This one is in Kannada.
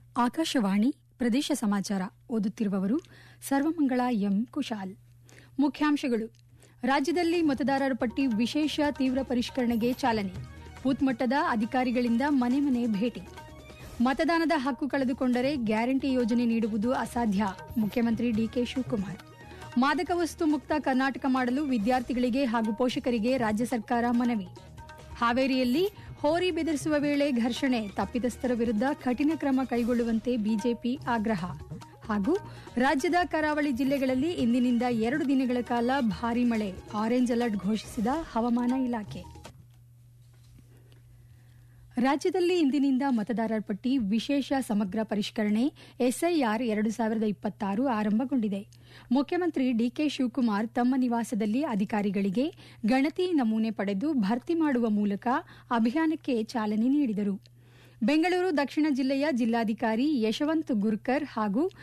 ಆಕಾಶವಾಣಿ ಪ್ರದೇಶ ಸಮಾಚಾರ ಓದುತ್ತಿರುವವರು ಸರ್ವಮಂಗಳ ಎಂ ಕುಶಾಲ್ ಮುಖ್ಯಾಂಶಗಳು ರಾಜ್ಯದಲ್ಲಿ ಮತದಾರರ ಪಟ್ಟಿ ವಿಶೇಷ ತೀವ್ರ ಪರಿಷ್ಕರಣೆಗೆ ಚಾಲನೆ ಬೂತ್ ಮಟ್ಟದ ಅಧಿಕಾರಿಗಳಿಂದ ಮನೆ ಮನೆ ಭೇಟಿ ಮತದಾನದ ಹಕ್ಕು ಕಳೆದುಕೊಂಡರೆ ಗ್ಯಾರಂಟಿ ಯೋಜನೆ ನೀಡುವುದು ಅಸಾಧ್ಯ ಮುಖ್ಯಮಂತ್ರಿ ಡಿಕೆ ಶಿವಕುಮಾರ್ ಮಾದಕ ವಸ್ತು ಮುಕ್ತ ಕರ್ನಾಟಕ ಮಾಡಲು ವಿದ್ಯಾರ್ಥಿಗಳಿಗೆ ಹಾಗೂ ಪೋಷಕರಿಗೆ ರಾಜ್ಯ ಸರ್ಕಾರ ಮನವಿ ಹಾವೇರಿಯಲ್ಲಿ ಹೋರಿ ಬೆದರಿಸುವ ವೇಳೆ ಘರ್ಷಣೆ ತಪ್ಪಿತಸ್ಥರ ವಿರುದ್ಧ ಕಠಿಣ ಕ್ರಮ ಕೈಗೊಳ್ಳುವಂತೆ ಬಿಜೆಪಿ ಆಗ್ರಹ ಹಾಗೂ ರಾಜ್ಯದ ಕರಾವಳಿ ಜಿಲ್ಲೆಗಳಲ್ಲಿ ಇಂದಿನಿಂದ ಎರಡು ದಿನಗಳ ಕಾಲ ಭಾರೀ ಮಳೆ ಆರೆಂಜ್ ಅಲರ್ಟ್ ಘೋಷಿಸಿದ ಹವಾಮಾನ ಇಲಾಖೆ ರಾಜ್ಯದಲ್ಲಿ ಇಂದಿನಿಂದ ಮತದಾರರ ಪಟ್ಟಿ ವಿಶೇಷ ಸಮಗ್ರ ಪರಿಷ್ಕರಣೆ ಎಸ್ಐಆರ್ ಎರಡು ಸಾವಿರದ ಇಪ್ಪತ್ತಾರು ಆರಂಭಗೊಂಡಿದೆ ಮುಖ್ಯಮಂತ್ರಿ ಡಿಕೆ ಶಿವಕುಮಾರ್ ತಮ್ಮ ನಿವಾಸದಲ್ಲಿ ಅಧಿಕಾರಿಗಳಿಗೆ ಗಣತಿ ನಮೂನೆ ಪಡೆದು ಭರ್ತಿ ಮಾಡುವ ಮೂಲಕ ಅಭಿಯಾನಕ್ಕೆ ಚಾಲನೆ ನೀಡಿದರು ಬೆಂಗಳೂರು ದಕ್ಷಿಣ ಜಿಲ್ಲೆಯ ಜಿಲ್ಲಾಧಿಕಾರಿ ಯಶವಂತ್ ಗುರ್ಕರ್ ಹಾಗೂ